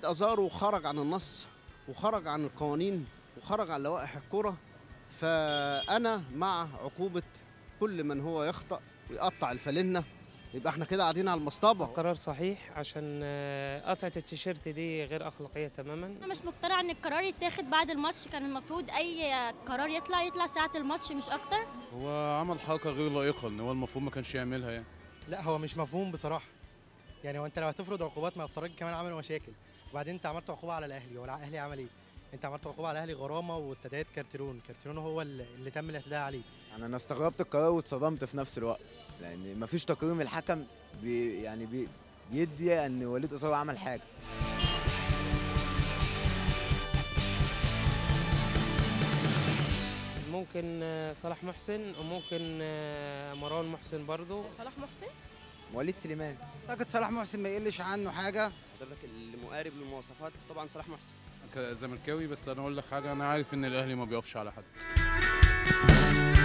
ازار وخرج عن النص وخرج عن القوانين وخرج عن لوائح الكره فانا مع عقوبه كل من هو يخطأ ويقطع الفالنه يبقى احنا كده قاعدين على المصطبه قرار صحيح عشان آه، قطعة التيشيرت دي غير أخلاقية تماما انا مش مقتنعه ان القرار يتاخد بعد الماتش كان المفروض اي قرار يطلع يطلع ساعه الماتش مش اكتر هو عمل حركه غير لائقه ان هو المفروض ما كانش يعملها يعني لا هو مش مفهوم بصراحه يعني هو انت لو هتفرض عقوبات ما الترجي كمان عملوا مشاكل وبعدين انت عملت عقوبه على الاهلي هو الاهلي عمل ايه انت عملت عقوبه على الاهلي غرامه والسداد كارتيرون كارتيرون هو اللي اللي تم الاعتداء عليه يعني انا استغربت القرار واتصدمت في نفس الوقت لان مفيش تقييم الحكم بي يعني بي بيدي ان وليد اسامه عمل حاجه ممكن آه، صلاح محسن وممكن آه، مروان محسن برضو صلاح محسن وليد سليمان اعتقد صلاح محسن ما يقلش عنه حاجه حضرتك اللي مقارب للمواصفات طبعا صلاح محسن كزملكاوي بس انا اقول لك حاجه انا عارف ان الاهلي ما بيقفش على حد